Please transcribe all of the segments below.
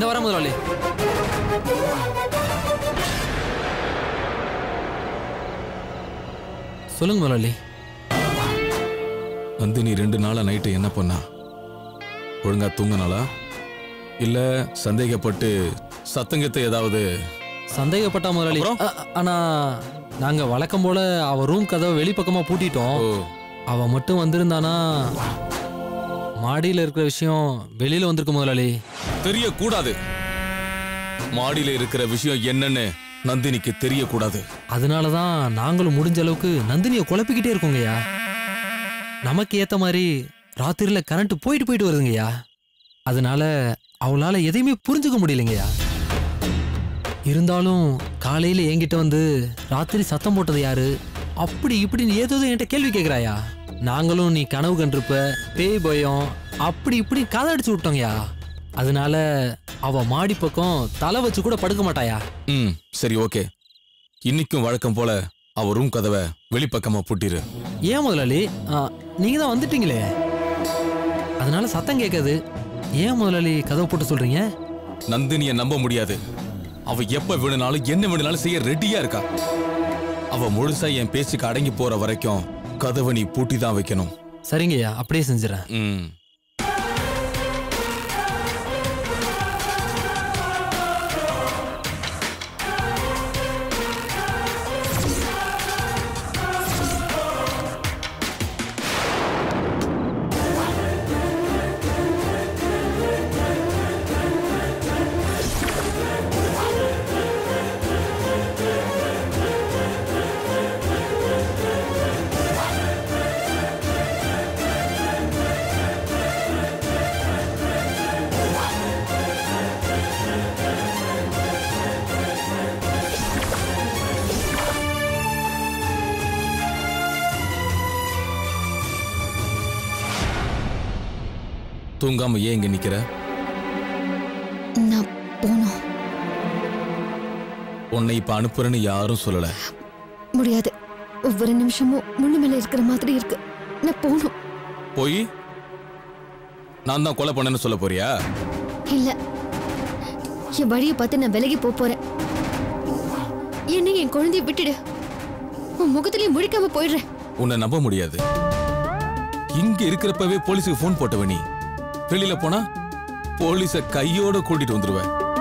இந்த வர முதலாளி சொல்லுங்க முதலாளி நந்தினி ரெண்டு நாளா நைட்டு என்ன பண்ணா ஒழுங்கா தூங்கினாளா இல்ல சந்தேகப்பட்டு சத்தங்கத்தை ஏதாவது சந்தேகப்பட்டா முதலாளி அப்புறம்? அ- அ- ஆனா நாங்க வழக்கம் போல அவ ரூம் கதவை வெளிப்பக்கமா பூட்டிட்டோம் ஓ அவ மட்டும் வந்திருந்தானா மாடியில இருக்கிற விஷயம் வெளியில வந்திருக்கு முதலாளி தெரியக்கூடாது மாடியில இருக்கிற விஷயம் என்னன்னு நந்தினிக்கு தெரியக்கூடாது அதனால தான் நாங்களும் முடிஞ்ச அளவுக்கு நந்தினியை குழப்பிக்கிட்டே இருக்கோங்கய்யா நமக்கு ஏத்த மாதிரி ராத்திரியில கரண்ட் போயிட்டு போயிட்டு வருதுங்கய்யா அதனால அவளால எதையுமே புரிஞ்சுக்க முடியலைங்கய்யா இருந்தாலும் காலையில என்கிட்ட வந்து ராத்திரி சத்தம் போட்டது யாரு அப்படி இப்படின்னு ஏதோ என்கிட்ட கேள்வி கேட்குறாயா நாங்களும் நீ கனவு கண்டிருப்ப பேய் பயம் அப்படி இப்படி கதை அடிச்சு விட்டோங்கய்யா அதனால அவ மாடி பக்கம் தலை வச்சு கூட படுக்க மாட்டாயா ம் சரி ஓகே இன்னைக்கும் வழக்கம் போல அவ ரூம் கதவை வெளிப்பக்கமா பூட்டிரு ஏன் முதலாளி ஆ, நீங்க தான் வந்துட்டீங்களே அதனால சத்தம் கேட்காது ஏன் முதலாளி கதவை போட்டு சொல்றீங்க நந்தினிய நம்ப முடியாது அவ எப்ப வேணும்னாலும் என்ன வேணும்னாலும் செய்ய ரெடியா இருக்கா அவ முழுசா என் பேச்சுக்கு அடங்கி போற வரைக்கும் கதவை நீ பூட்டி தான் வைக்கணும் சரிங்கய்யா அப்படியே செஞ்சுறேன் ம் தூங்காம ஏன் இங்க நிக்கிற நான் போகணும் உன்னை இப்ப அனுப்புறேன்னு யாரும் சொல்லல முடியாது ஒவ்வொரு நிமிஷமும் முன்னு மேல இருக்கிற மாதிரி இருக்கு நான் போகணும் போய் நான் தான் கொலை பண்ணேன்னு சொல்ல போறியா இல்ல என் வழியை பார்த்து நான் விலகி போப் போறேன் என்னை என் குழந்தைய விட்டுடு உன் முகத்திலேயே முழிக்காம போயிடுறேன் உன்னை நம்ப முடியாது இங்க இருக்கிறப்பவே போலீஸுக்கு ஃபோன் போட்டவ நீ வெளியில போனா போலீஸ கையோட கூட்டிட்டு வந்துருவ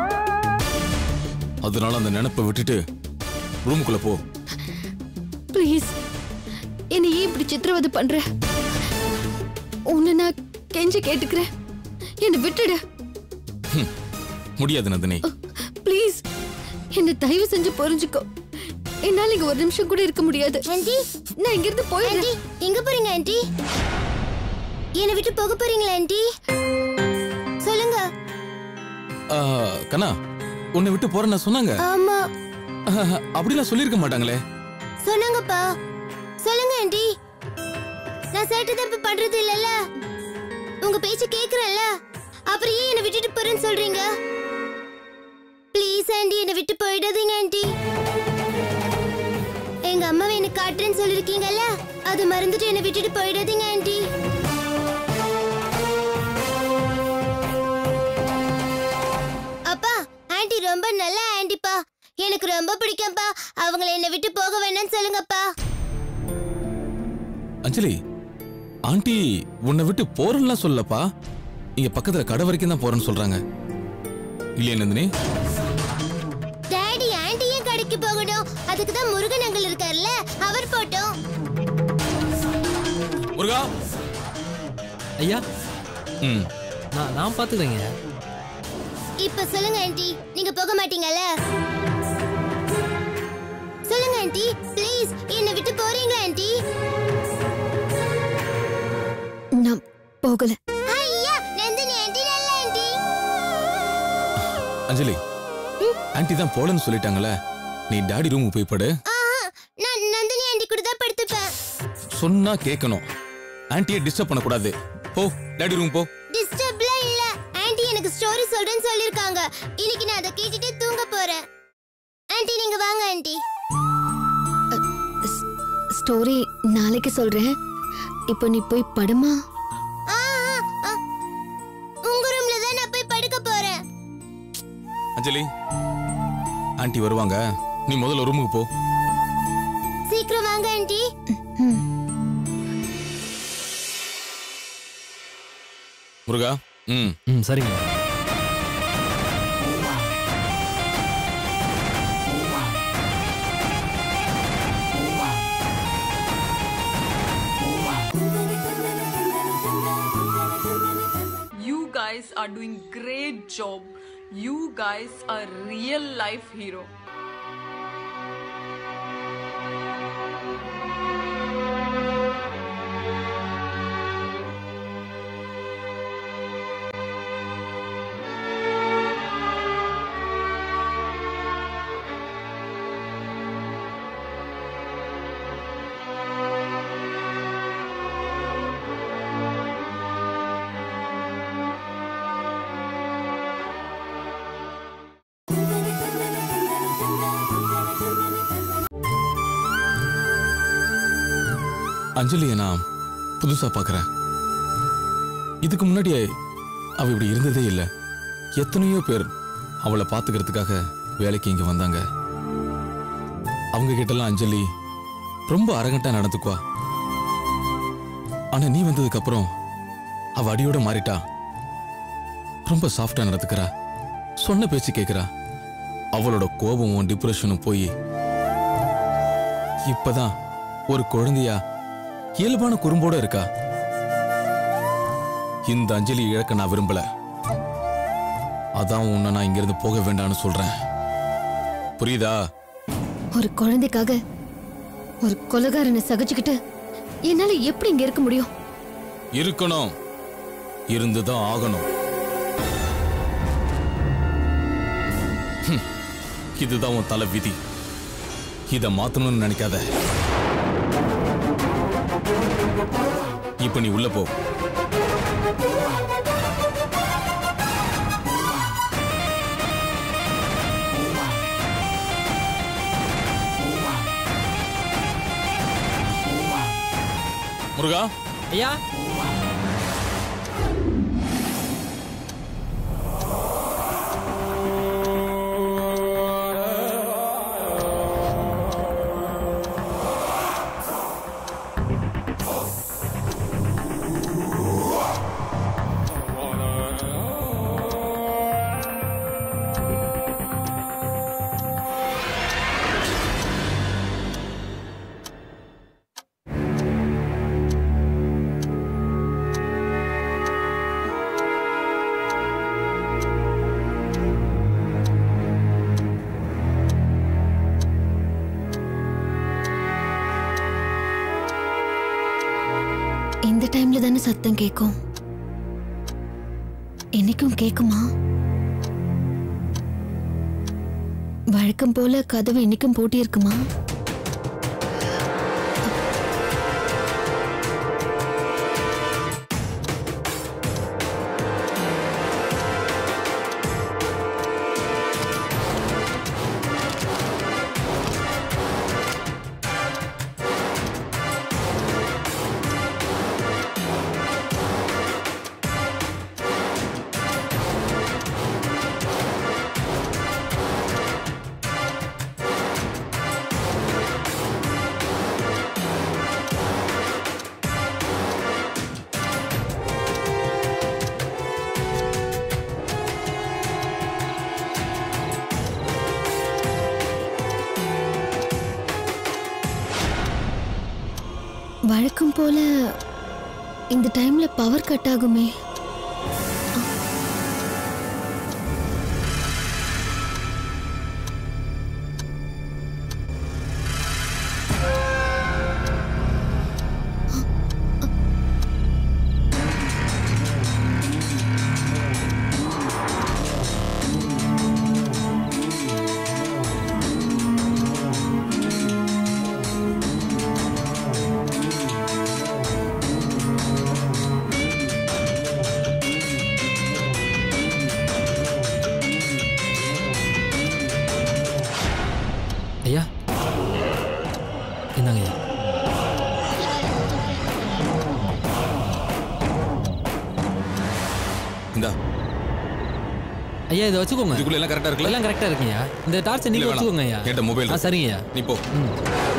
அதனால அந்த நினைப்பை விட்டுட்டு ரூமுக்குள்ள போ ப்ளீஸ் என்னை ஏன் இப்படி சித்திரவதை பண்ற உன்னை நான் கெஞ்சி கேட்டுக்கிறேன் என்னை விட்டுடு முடியாது நந்தினி ப்ளீஸ் என்னை தயவு செஞ்சு புரிஞ்சுக்கோ என்னால இங்க ஒரு நிமிஷம் கூட இருக்க முடியாது ஆண்டி நான் இங்க இருந்து போயிடுறேன் ஆண்டி எங்க போறீங்க ஆண்டி என்னை விட்டு போக போறீங்களா ஆண்டி சொல்லுங்க ஆ, கண்ணா உன்னை விட்டு போறேன்னு சொன்னாங்க ஆமா ஆஹா, அப்படிலாம் சொல்லியிருக்க மாட்டாங்களே சொன்னாங்கப்பா சொல்லுங்க ஆண்டி நான் சேட்டு தப்பு பண்றது இல்லல்ல உங்க பேச்சு கேக்குறேன்ல அப்புறம் ஏன் என்னை விட்டுட்டு போறேன்னு சொல்றீங்க ப்ளீஸ் ஆண்டி என்னை விட்டு போயிடாதீங்க ஆண்டி எங்க அம்மாவை எனக்கு காட்டுறேன்னு சொல்லிருக்கீங்கல்ல அது மறந்துட்டு என்னை விட்டுட்டு போயிடாதீங்க ஆண்டி அப்பா ஆண்டி ரொம்ப நல்ல ஆண்டிப்பா எனக்கு ரொம்ப பிடிக்கும்ப்பா அவங்கள என்னை விட்டு போக வேணாம்னு சொல்லுங்கப்பா அஞ்சலி ஆண்டி உன்னை விட்டு போறேன்லாம் சொல்லப்பா இங்க பக்கத்துல கடை வரைக்கும் தான் போறேன்னு சொல்றாங்க இல்லையா நந்தினி டாடி ஆண்டி ஏன் கடைக்கு போகணும் அதுக்கு தான் முருகன் அங்கிள் இருக்கார்ல அவர் போட்டோம் முருகா ஐயா ம் நான் நான் பார்த்துக்கிறேங்க இப்ப சொல்லுங்க ஆண்டி நீங்க போக மாட்டீங்கல்ல சொல்லுங்க ஆண்டி ப்ளீஸ் என்னை விட்டு போறீங்களா ஆண்டி நான் போகல ஐயா நந்தினி ஆண்டி நல்ல ஆண்டி அஞ்சலி ஆண்டி தான் போலன்னு சொல்லிட்டாங்களே நீ டாடி ரூமுக்கு போய் படு ஆஹா நான் நந்தினி ஆண்டி கூட தான் படுத்துப்பேன் சொன்னா கேட்கணும் ஆண்டியை டிஸ்டர்ப் பண்ணக்கூடாது போ டாடி ரூம் போ டிஸ்டர்ப்லாம் இல்ல ஆண்டி எனக்கு ஸ்டோரி சொல்றேன்னு சொல்லிருக்காங்க இன்னைக்கு நான் அதை கேட்டுட்டு தூங்க போறேன் ஆண்டி நீங்க வாங்க ஆண்டி ஸ்டோரி நாளைக்கு சொல்றேன் இப்போ நீ போய் படுமா ஆ, ஆ, ஆ. உங்க ரூம்ல தான் நான் போய் படுக்க போறேன் அஞ்சலி ஆண்டி வருவாங்க நீ முதல்ல ரூமுக்கு போ சீக்கிரம் வாங்க ஆண்டி முருகா ம் ம் சரிங்க You guys are doing great job. You guys are real life hero. அஞ்சலியை நான் புதுசா பார்க்கறேன் இதுக்கு முன்னாடி அவ இப்படி இருந்ததே இல்லை எத்தனையோ பேர் அவளை பார்த்துக்கிறதுக்காக வேலைக்கு இங்க வந்தாங்க அவங்க கிட்டலாம் அஞ்சலி ரொம்ப அரகண்டா நடந்துக்குவா ஆனா நீ வந்ததுக்கு அப்புறம் அவ அடியோட மாறிட்டா ரொம்ப சாஃப்டா நடந்துக்கிறா சொன்ன பேச்சு கேட்கிறா அவளோட கோபமும் டிப்ரெஷனும் போய் இப்பதான் ஒரு குழந்தையா இயல்பான குறும்போட இருக்கா இந்த அஞ்சலி இழக்க நான் விரும்பல அதான் உன்னை நான் இங்கிருந்து போக வேண்டாம்னு சொல்றேன் புரியுதா ஒரு குழந்தைக்காக ஒரு கொலகாரனை சகிச்சுக்கிட்டு என்னால எப்படி இங்க இருக்க முடியும் இருக்கணும் இருந்துதான் ஆகணும் ஹம், இதுதான் உன் தலை விதி இத மாத்தணும்னு நினைக்காத இப்ப நீ உள்ள போ முருகா ஐயா இந்த டைம்ல தானே சத்தம் கேட்கும் என்னைக்கும் கேக்குமா வழக்கம் போல கதவு இன்னைக்கும் பூட்டி இருக்குமா வழக்கம் போல இந்த டைம்ல பவர் கட் ஆகுமே ஐயா இதை வச்சுக்கோங்க இதுக்குள்ள எல்லாம் கரெக்டா இருக்குல்ல எல்லாம் கரெக்டா இருக்குங்கய்யா இந்த டார்ச்சை இல்ல, நீங்க வேணாம். வச்சுக்கோங்க ஐயா என்கிட்ட மொபைல் ஆ இருக்கு. சரிங்கய்யா நீ போ ம்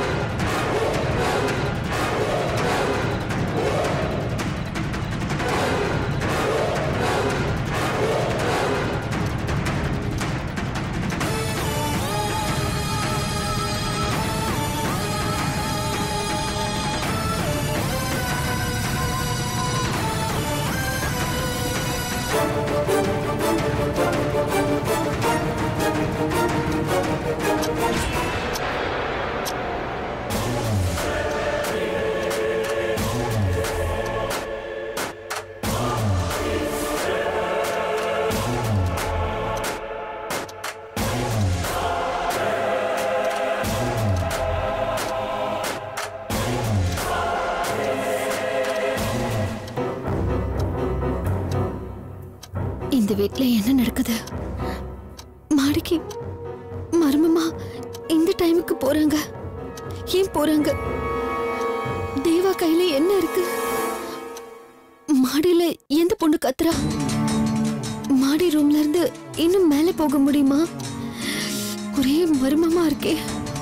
இந்த வீட்ல என்ன நடக்குது மாடிக்கு மர்மமா இந்த டைமுக்கு போறாங்க ஏன் போறாங்க தேவா கையில என்ன இருக்கு மாடியில எந்த பொண்ணு கத்துறா மாடி ரூம்ல இருந்து இன்னும் மேல போக முடியுமா ஒரே மர்மமா இருக்கே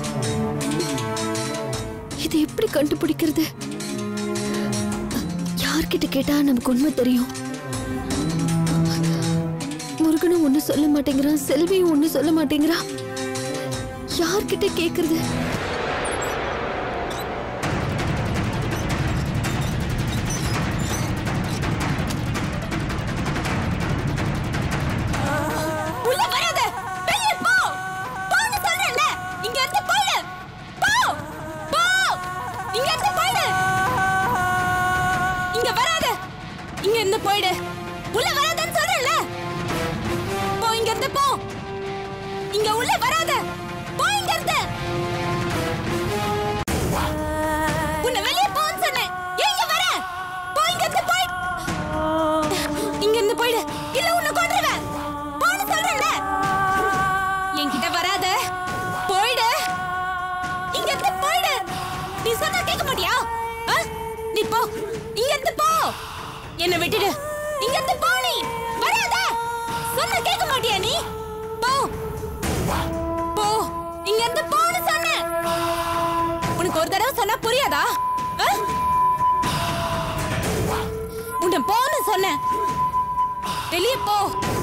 இது எப்படி கண்டுபிடிக்கிறது யார்கிட்ட கேட்டா நமக்கு உண்மை தெரியும் முருகனும் ஒண்ணு சொல்ல மாட்டேங்கிறான் செல்வியும் ஒண்ணு சொல்ல மாட்டேங்கிறா யார்கிட்ட கேக்குறது உள்ள வராத வெளிய போ போன்னு சொல்றேன்ல இங்க இருந்து போயிடு போ போ இங்க இருந்து போயிடு இங்க வராத இங்க இருந்து போயிடு உள்ள வராதன்னு சொல்றேன்ல போ இங்க இருந்து போ இங்க உள்ள வராத போ இங்க இருந்து உன்னை வெளிய போன்னு சொன்னேன் ஏன் இங்க வர போ இங்க இருந்து போய் இங்க இருந்து போயிடு இல்ல உன்னை கொன்றுவேன் போன்னு சொல்றேன்ல என்கிட்ட வராத போயிடு இங்க இருந்து போயிடு நீ சொன்னா கேட்க மாட்டியா ஆ? நீ போ இங்க இருந்து போ என்ன விட்டுடு இங்க இருந்து போ நீ வராத சொன்னா கேட்க மாட்டியா நீ போ போ இங்க இருந்து போன்னு சொன்னேன் உனக்கு ஒரு தடவை சொன்னா புரியாதா ஆ? உன்னை போன்னு சொன்னேன் வெளியே போ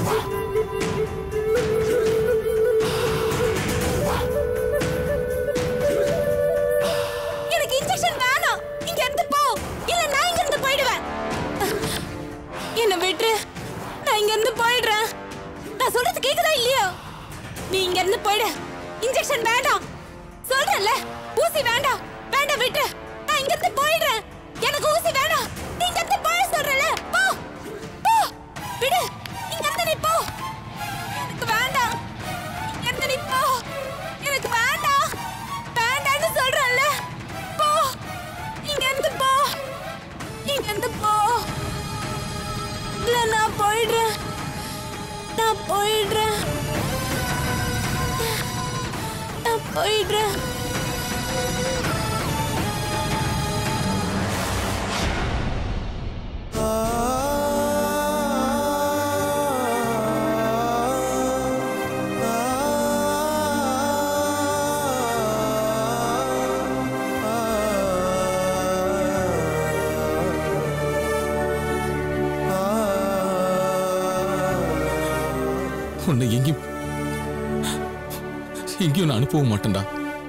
எனக்கு இன்ஜெக்ஷன் வேணாம் இங்க இருந்து போ இல்ல நான் இங்க இருந்து போயிடுவேன் என்ன விட்டுரு நான் இங்க இருந்து போயிடுறேன் நான் சொல்றது கேக்குதா இல்லையா நீ இங்க இருந்து போயிடு இன்ஜெக்ஷன் வேண்டாம் சொல்றேன்ல ஊசி வேண்டாம் வேண்டாம் விட்டு நான் இங்க இருந்து போயிடுறேன் எனக்கு ஊசி வேண்டாம் நீ இங்க இருந்து போய் சொல்றல போ போ விடு இங்க இருந்து நீ போ எனக்கு வேண்டாம் இங்க இருந்து நீ போ எனக்கு வேண்டாம் வேண்டாம்னு சொல்றேன்ல போ இங்க இருந்து போ இங்க இருந்து போ இல்ல நான் போயிடுறேன் நான் போயிடுறேன் நான் போயிடுறேன் உன்னை எங்கேயும் எங்கேயும் நான் அனுப்பவும் மாட்டேன்டா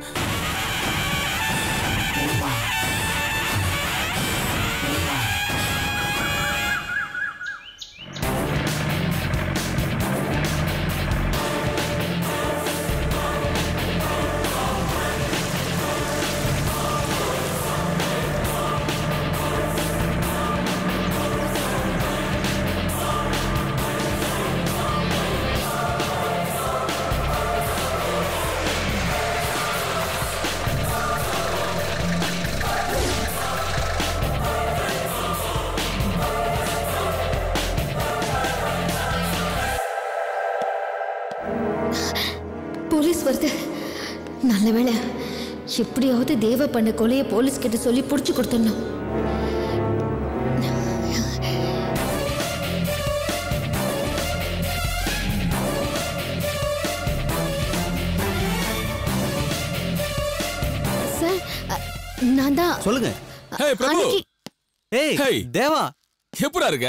போலீஸ் வருது நல்ல வேளை எப்படியாவது தேவ பண்ண கொலையை போலீஸ் கிட்ட சொல்லி புடிச்சு கொடுத்துடணும் நான் தான் சொல்லுங்க ஹே பிரபு அன்னைக்கு ஏய் ஹேய். தேவா எப்படா இருக்க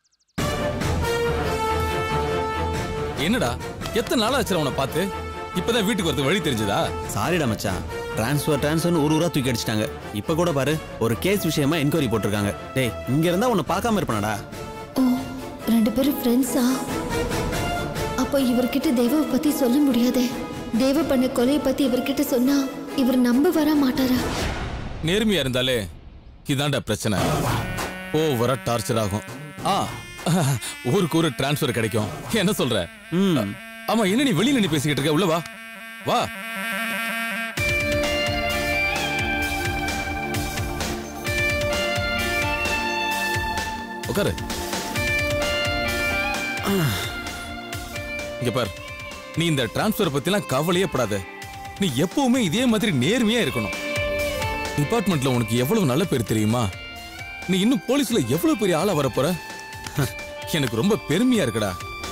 என்னடா எத்தனை நாள் ஆச்சு உன்னை பார்த்து இப்பதான் வீட்டுக்கு வரது வழி தெரிஞ்சதா சாரிடா மச்சான் டிரான்ஸ்ஃபர் டிரான்ஸ்ஃபர்னு ஒரு ஊரா தூக்கி அடிச்சிட்டாங்க இப்ப கூட பாரு ஒரு கேஸ் விஷயமா என்கொயரி போட்டிருக்காங்க டேய் இங்க இருந்தா உன்னை பார்க்காம இருப்பானடா ஓ ரெண்டு பேரும் ஃப்ரெண்ட்ஸா அப்போ இவர்கிட்ட தேவாவை பத்தி சொல்ல முடியாதே தேவ பண்ண கொலையை பத்தி இவர்கிட்ட சொன்னா இவர் நம்ப வர மாட்டாரா நேர்மையா இருந்தாலே இதான்டா பிரச்சனை ஓவரா டார்ச்சர் ஆகும் ஆ ஊருக்கு ஒரு டிரான்ஸ்ஃபர் கிடைக்கும் என்ன சொல்ற ம் ஆமா என்ன நீ வெளியில நின்னு பேசிக்கிட்டு இருக்க உள்ள வா வா உட்காரு இங்க பார் நீ இந்த டிரான்ஸ்ஃபர் பத்திலாம் கவலையே படாத நீ எப்பவுமே இதே மாதிரி நேர்மையா இருக்கணும் டிபார்ட்மெண்ட்ல உனக்கு எவ்வளவு நல்ல பேர் தெரியுமா நீ இன்னும் போலீஸ்ல எவ்வளவு பெரிய ஆளா வரப்போற எனக்கு ரொம்ப பெருமையா இருக்குடா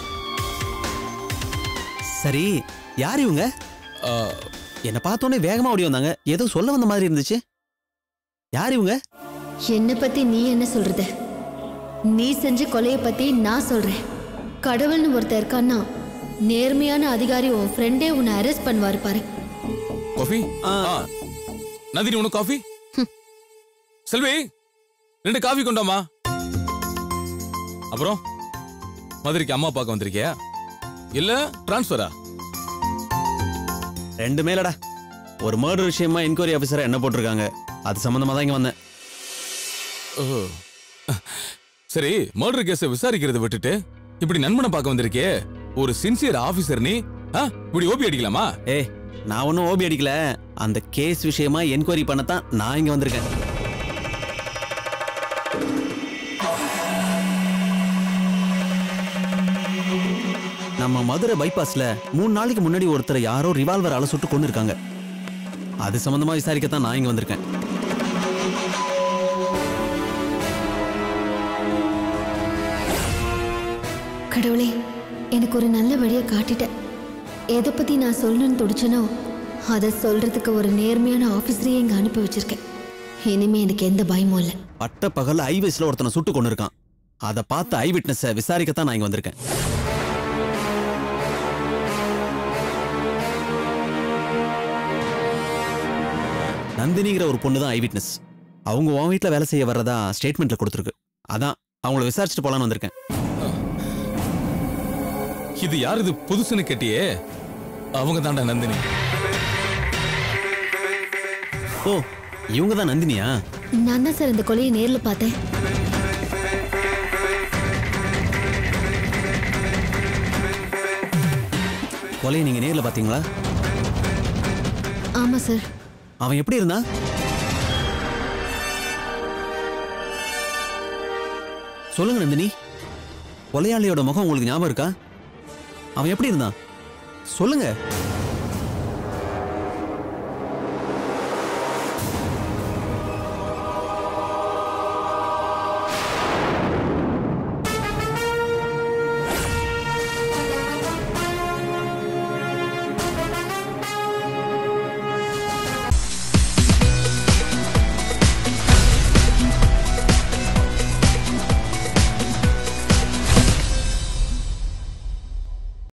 சரி யார் இவங்க ஆ, என்னை பார்த்தோன்னே வேகமா ஓடி வந்தாங்க ஏதோ சொல்ல வந்த மாதிரி இருந்துச்சு யார் இவங்க என்னை பத்தி நீ என்ன சொல்றது நீ செஞ்ச கொலையை பத்தி நான் சொல்றேன் கடவுள்னு ஒருத்தர் இருக்கான்னா நேர்மையான அதிகாரி உன் ஃப்ரெண்டே உன்னை அரெஸ்ட் பண்ணுவாரு பாரு காஃபி ஆ. ஆ. நந்தினி உனக்கு காஃபி செல்வி ரெண்டு காஃபி கொண்டாமா அப்புறம் மதுரைக்கு அம்மா பார்க்க வந்திருக்கியா இல்ல டிரான்ஸ்ஃபரா ரெண்டு மேலடா ஒரு மர்டர் விஷயமா என்கொயரி ஆஃபீஸரா என்ன போட்டிருக்காங்க அது சம்பந்தமா தான் இங்க வந்தேன் ஓ. சரி மர்டர் கேஸ விசாரிக்கிறத விட்டுட்டு இப்படி நண்பனை பார்க்க வந்திருக்கே ஒரு சின்சியர் ஆபீசர் நீ ஆ, இப்படி ஓபி அடிக்கலாமா ஏய் நான் ஒன்றும் ஓபி அடிக்கல அந்த கேஸ் விஷயமா என்கொயரி பண்ணத்தான் நான் இங்க வந்திருக்கேன் நம்ம மதுரை பைபாஸ்ல மூணு நாளைக்கு முன்னாடி ஒருத்தரை யாரோ ரிவால்வரால சுட்டு கொண்டு இருக்காங்க அது சம்பந்தமா விசாரிக்கத்தான் நான் இங்க வந்திருக்கேன் கடவுளே எனக்கு ஒரு நல்ல வழியை காட்டிட்ட எதை பத்தி நான் சொல்லணும்னு துடிச்சனோ அதை சொல்றதுக்கு ஒரு நேர்மையான ஆஃபீஸரையே இங்க அனுப்பி வச்சிருக்கேன் இனிமே எனக்கு எந்த பயமும் இல்லை பட்ட பகல்ல ஐ வயசுல ஒருத்தனை சுட்டு கொண்டு இருக்கான் அதை பார்த்து ஐ விட்னஸை விசாரிக்கத்தான் நான் இங்க வந்திருக்கேன் நந்தினிங்கிற ஒரு பொண்ணு தான் ஐ விட்னஸ் அவங்க உன் வீட்ல வேலை செய்ய வர்றதா ஸ்டேட்மெண்ட்ல கொடுத்துருக்கு அதான் அவங்கள விசாரிச்சுட்டு போலான்னு வந்திருக்கேன் இது யார் இது புதுசுன்னு கேட்டியே அவங்க தான்டா நந்தினி ஓ இவங்க தான் நந்தினியா நான் தான் சார் இந்த கொலையை நேர்ல பார்த்தேன் கொலையை நீங்க நேர்ல பாத்தீங்களா ஆமா சார் அவன் எப்படி இருந்தான் சொல்லுங்க நந்தினி கொலையாளியோட முகம் உங்களுக்கு ஞாபகம் இருக்கா அவன் எப்படி இருந்தான் சொல்லுங்க